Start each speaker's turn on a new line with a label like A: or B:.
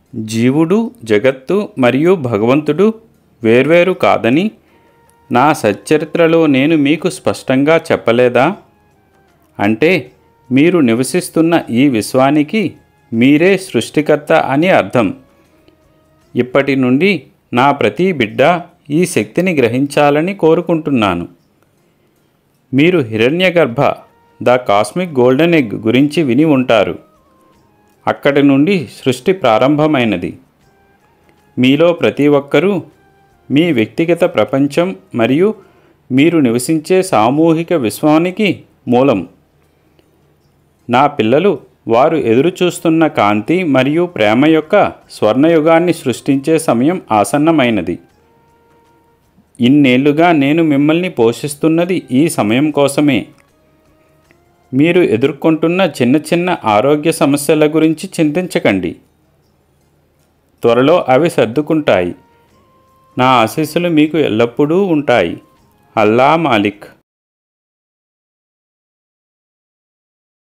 A: జీవుడు జగత్తు మరియు భగవంతుడు వేర్వేరు కాదని నా సచ్చరిత్రలో నేను మీకు స్పష్టంగా చెప్పలేదా అంటే మీరు నివసిస్తున్న ఈ విశ్వానికి మీరే సృష్టికర్త అని అర్థం ఇప్పటి నుండి నా ప్రతి బిడ్డ ఈ శక్తిని గ్రహించాలని కోరుకుంటున్నాను మీరు Hiranyagarbha the cosmic golden egg గురించి విని ఉంటారు అక్కడి నుండి సృష్టి ప్రారంభమైనది మీలో ప్రతి ఒక్కరూ మీ వ్యక్తిగత ప్రపంచం మరియు మీరు నివసించే సామూహిక విశ్వానికి మూలం నా పిల్లలు వారు ఎదురుచూస్తున్న కాంతి మరియు ప్రేమ యొక్క స్వర్ణయుగాన్ని సృష్టించే సమయం ఆసన్నమైనది ఇన్నేళ్లుగా నేను మిమ్మల్ని పోషిస్తున్నది ఈ సమయం కోసమే మీరు ఎదుర్కొంటున్న చిన్న చిన్న ఆరోగ్య సమస్యల గురించి చింతించకండి త్వరలో అవి సర్దుకుంటాయి నా ఆశీస్సులు మీకు ఎల్లప్పుడూ ఉంటాయి అల్లా మాలిక్